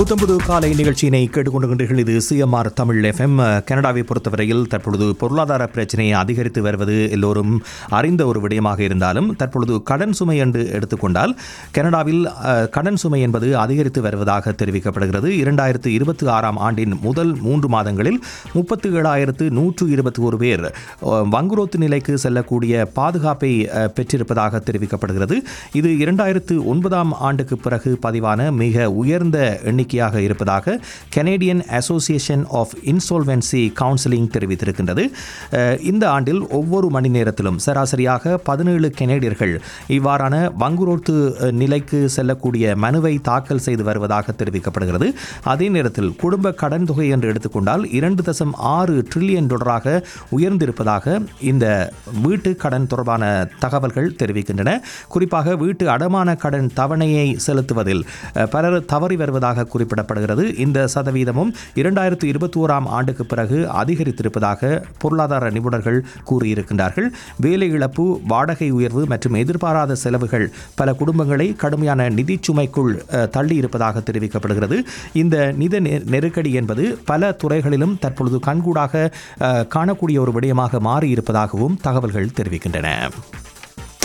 புத்தம்புது காலை நிகழ்ச்சியினை கேட்டுக்கொண்டுகின்றீர்கள் இது சிஎம்ஆர் தமிழ் எஃப்எம் கனடாவை பொறுத்தவரையில் தற்பொழுது பொருளாதார பிரச்சனையை அதிகரித்து வருவது எல்லோரும் அறிந்த ஒரு விடயமாக இருந்தாலும் தற்பொழுது கடன் சுமை என்று எடுத்துக்கொண்டால் கனடாவில் அஹ், கடன் சுமை என்பது அதிகரித்து வருவதாக தெரிவிக்கப்படுகிறது இரண்டாயிரத்து இருபத்தி ஆறாம் ஆண்டின் முதல் மூன்று மாதங்களில் முப்பத்தி ஏழாயிரத்து நூற்று இருபத்தி ஒரு பேர் அஹ், வங்குரோத்து நிலைக்கு செல்லக்கூடிய பாதுகாப்பை அஹ், பெற்றிருப்பதாக தெரிவிக்கப்படுகிறது இது இரண்டாயிரத்து ஒன்பதாம் ஆண்டுக்கு பிறகு பதிவான மிக உயர்ந்த எண்ணிக்கையாக இருப்பதாக Canadian association of insolvency counselling தெரிவித்திருக்கின்றது அஹ், இந்த ஆண்டில் ஒவ்வொரு மணி நேரத்திலும் சராசரியாக பதினேழு கனேடியர்கள் இவ்வாறான வங்குரோத்து அஹ், நிலைக்கு செல்லக்கூடிய மனுவை தாக்கல் செய்து வருவதாக தெரிவிக்கப்படுகிறது அதே நேரத்தில் குடும்ப கடன் தொகை என்று எடுத்துக்கொண்டால் இரண்டு தசம் ஆறு ட்ரில்லியன் டாலராக உயர்ந்திருப்பதாக இந்த வீட்டு கடன் தொடர்பான தகவல்கள் தெரிவிக்கின்றன குறிப்பாக வீட்டு அடமான கடன் தவணையை செலுத்துவதில் அஹ், பலர் தவறி வருவதாக குறிப்பிடப்படுகிறது இந்த சதவீதமும் இரண்டாயிரத்து இருபத்தி ஓராம் ஆண்டுக்கு பிறகு அதிகரித்திருப்பதாக பொருளாதார நிபுணர்கள் கூறியிருக்கின்றார்கள் வேலை இழப்பு வாடகை உயர்வு மற்றும் எதிர்பாராத செலவுகள் பல குடும்பங்களை கடுமையான நிதி சுமைக்குள் அஹ், தள்ளியிருப்பதாக தெரிவிக்கப்படுகிறது இந்த நிதி நெ- நெருக்கடி என்பது பல துறைகளிலும் தற்பொழுது கண்கூடாக அஹ், காணக்கூடிய ஒரு விடயமாக மாறியிருப்பதாகவும் தகவல்கள் தெரிவிக்கின்றன